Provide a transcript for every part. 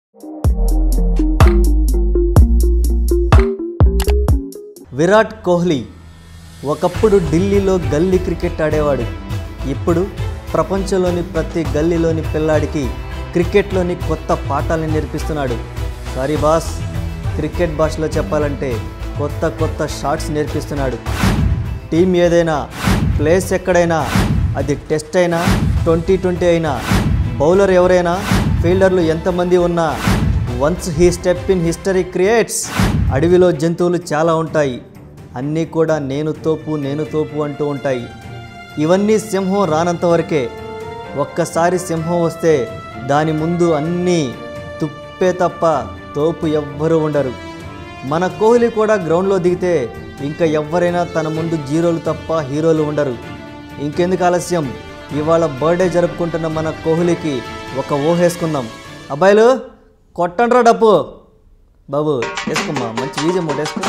విరాట్ కోహ్లీ ఒకప్పుడు ఢిల్లీలో గల్లీ క్రికెట్ ఆడేవాడు ఇప్పుడు ప్రపంచంలోని ప్రతి గల్లీలోని పిల్లాడికి క్రికెట్లోని కొత్త పాఠాలను నేర్పిస్తున్నాడు సారీ బాస్ క్రికెట్ భాషలో చెప్పాలంటే కొత్త కొత్త షాట్స్ నేర్పిస్తున్నాడు టీం ఏదైనా ప్లేస్ ఎక్కడైనా అది టెస్ట్ అయినా ట్వంటీ ట్వంటీ అయినా బౌలర్ ఎవరైనా ఫీల్డర్లు ఎంతమంది ఉన్నా once he step in history creates అడవిలో జంతువులు చాలా ఉంటాయి అన్నీ కూడా నేను తోపు నేను తోపు అంటూ ఉంటాయి ఇవన్నీ సింహం రానంత వరకే ఒక్కసారి సింహం వస్తే దాని ముందు అన్నీ తుప్పే తప్ప తోపు ఎవ్వరూ ఉండరు మన కోహ్లీ కూడా గ్రౌండ్లో దిగితే ఇంకా ఎవరైనా తన ముందు జీరోలు తప్ప హీరోలు ఉండరు ఇంకెందుకు ఆలస్యం ఇవాళ బర్త్డే జరుపుకుంటున్న మన కోహ్లీకి ఒక ఊహేసుకుందాం అబ్బాయిలు కొట్టండ్రా డప్పు బాబు వేసుకోమ్మా మంచి బీజం ఒకటి వేసుకో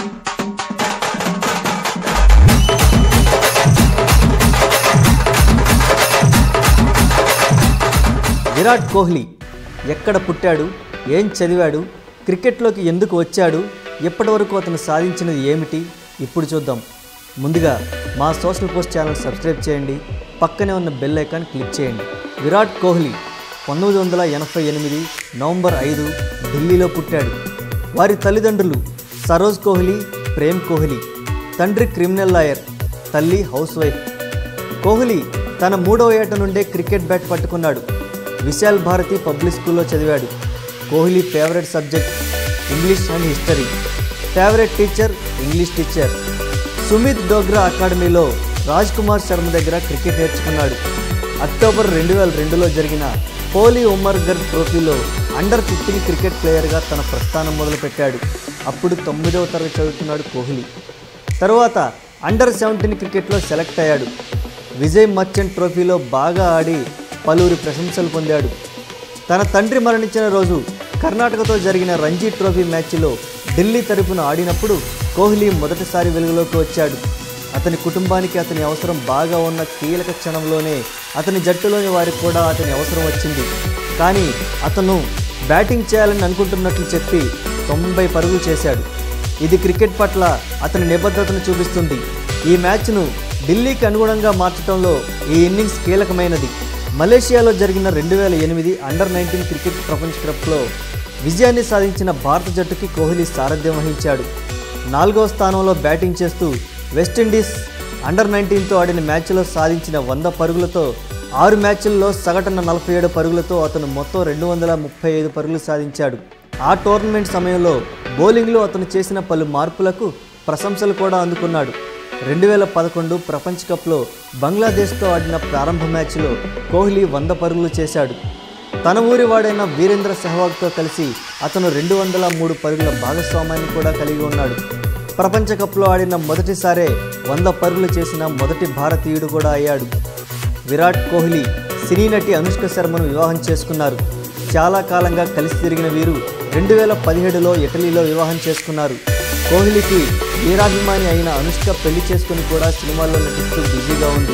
విరాట్ కోహ్లీ ఎక్కడ పుట్టాడు ఏం చదివాడు క్రికెట్లోకి ఎందుకు వచ్చాడు ఎప్పటివరకు అతను సాధించినది ఏమిటి ఇప్పుడు చూద్దాం ముందుగా మా సోషల్ పోస్ట్ ఛానల్ సబ్స్క్రైబ్ చేయండి పక్కనే ఉన్న బెల్ ఐకాన్ క్లిక్ చేయండి విరాట్ కోహ్లీ పంతొమ్మిది వందల ఎనభై ఎనిమిది నవంబర్ ఐదు ఢిల్లీలో పుట్టాడు వారి తల్లిదండ్రులు సరోజ్ కోహ్లీ ప్రేమ్ కోహ్లీ తండ్రి క్రిమినల్ లాయర్ తల్లి హౌస్ వైఫ్ కోహ్లీ తన మూడవ ఏట నుండే క్రికెట్ బ్యాట్ పట్టుకున్నాడు విశాల్ భారతి పబ్లిక్ స్కూల్లో చదివాడు Kohli favourite subject English and history favourite teacher English teacher Sumit Dogra అకాడమీలో రాజ్ కుమార్ శర్మ దగ్గర క్రికెట్ నేర్చుకున్నాడు అక్టోబర్ రెండు వేల రెండులో జరిగిన పోలీ ఉమర్గర్ ట్రోఫీలో అండర్ ఫిఫ్టీన్ క్రికెట్ ప్లేయర్గా తన ప్రస్థానం మొదలుపెట్టాడు అప్పుడు తొమ్మిదవ తరగతి చదువుతున్నాడు కోహ్లీ తరువాత అండర్ సెవెంటీన్ క్రికెట్లో సెలెక్ట్ అయ్యాడు విజయ్ మర్చెంట్ ట్రోఫీలో బాగా ఆడి పలువురి ప్రశంసలు పొందాడు తన తండ్రి మరణించిన రోజు కర్ణాటకతో జరిగిన రంజీ ట్రోఫీ మ్యాచ్లో ఢిల్లీ తరపున ఆడినప్పుడు కోహ్లీ మొదటిసారి వెలుగులోకి వచ్చాడు అతని కుటుంబానికి అతని అవసరం బాగా ఉన్న కీలక క్షణంలోనే అతని జట్టులోని వారికి కూడా అతని అవసరం వచ్చింది కానీ అతను బ్యాటింగ్ చేయాలని అనుకుంటున్నట్లు చెప్పి తొంభై పరుగులు చేశాడు ఇది క్రికెట్ పట్ల అతని నిబద్ధతను చూపిస్తుంది ఈ మ్యాచ్ను ఢిల్లీకి అనుగుణంగా మార్చడంలో ఈ ఇన్నింగ్స్ కీలకమైనది మలేషియాలో జరిగిన రెండు వేల ఎనిమిది అండర్ నైన్టీన్ క్రికెట్ ప్రపంచ కప్లో విజయాన్ని సాధించిన భారత జట్టుకి కోహ్లీ సారథ్యం వహించాడు నాలుగవ స్థానంలో బ్యాటింగ్ చేస్తూ వెస్టిండీస్ అండర్ నైన్టీన్తో ఆడిన మ్యాచ్లో సాధించిన వంద పరుగులతో ఆరు మ్యాచ్ల్లో సగటున నలభై ఏడు పరుగులతో అతను మొత్తం రెండు వందల ముప్పై ఐదు పరుగులు సాధించాడు ఆ టోర్నమెంట్ సమయంలో బౌలింగ్లో అతను చేసిన పలు మార్పులకు ప్రశంసలు కూడా అందుకున్నాడు రెండు వేల పదకొండు ప్రపంచ కప్లో బంగ్లాదేశ్తో ఆడిన ప్రారంభ మ్యాచ్లో కోహ్లీ వంద పరుగులు చేశాడు తన ఊరి వాడైన వీరేంద్ర సెహ్వాగ్తో కలిసి అతను రెండు వందల మూడు పరుగుల భాగస్వామ్యాన్ని కూడా కలిగి ఉన్నాడు ప్రపంచ కప్లో ఆడిన మొదటిసారే వంద పరుగులు చేసిన మొదటి భారతీయుడు కూడా అయ్యాడు విరాట్ కోహ్లీ సినీ నటి అనుష్క శర్మను వివాహం చేసుకున్నారు చాలా కాలంగా కలిసి తిరిగిన వీరు రెండు వేల పదిహేడులో ఇటలీలో వివాహం చేసుకున్నారు కోహ్లీకి వీరాభిమాని అయిన అనుష్క పెళ్లి చేసుకుని కూడా సినిమాల్లో నటిస్తూ బిజీగా ఉంది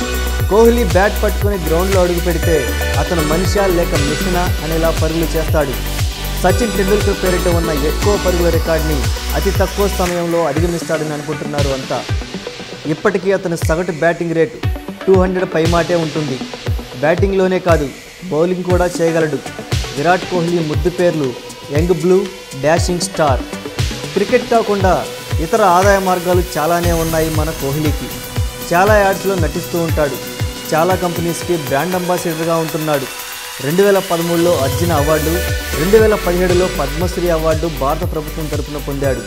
కోహ్లీ బ్యాట్ పట్టుకుని గ్రౌండ్లో అడుగు పెడితే అతను మనిషా లేక మిషనా అనేలా పరుగులు చేస్తాడు సచిన్ టెండూల్కర్ పేరిట ఉన్న ఎక్కువ పరుగుల రికార్డుని అతి తక్కువ సమయంలో అధిగమిస్తాడని అనుకుంటున్నారు అంతా ఇప్పటికీ అతని సగటు బ్యాటింగ్ రేట్ టూ హండ్రెడ్ పైమాటే ఉంటుంది బ్యాటింగ్లోనే కాదు బౌలింగ్ కూడా చేయగలడు విరాట్ కోహ్లీ ముద్దు పేర్లు young blue dashing star cricket కాకుండా ఇతర ఆదాయ మార్గాలు చాలానే ఉన్నాయి మన కోహ్లీకి చాలా యాడ్స్లో నటిస్తూ ఉంటాడు చాలా కంపెనీస్కి బ్రాండ్ అంబాసిడర్గా ఉంటున్నాడు రెండు వేల పదమూడులో అర్జున అవార్డు రెండు వేల పదిహేడులో పద్మశ్రీ అవార్డు భారత ప్రభుత్వం తరపున పొందాడు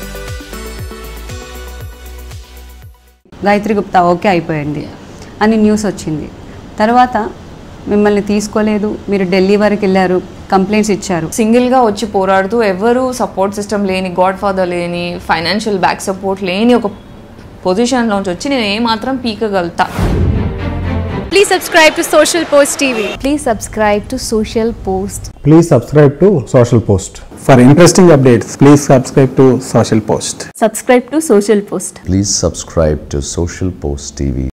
గాయత్రి గుప్తా ఓకే అయిపోయింది అని న్యూస్ వచ్చింది తర్వాత మిమ్మల్ని తీసుకోలేదు మీరు ఢిల్లీ వరకు వెళ్ళారు కంప్లైంట్స్ ఇచ్చారు సింగిల్గా వచ్చి పోరాడుతూ ఎవరు సపోర్ట్ సిస్టమ్ లేని గాడ్ ఫాదర్ లేని ఫైనాన్షియల్ బ్యాక్ సపోర్ట్ లేని ఒక పొజిషన్లోంచి వచ్చి నేను ఏమాత్రం పీకగలుగుతా Please subscribe to Social Post TV. Please subscribe to Social Post. Please subscribe to Social Post. For interesting updates, please subscribe to Social Post. Subscribe to Social Post. Please subscribe to Social Post TV.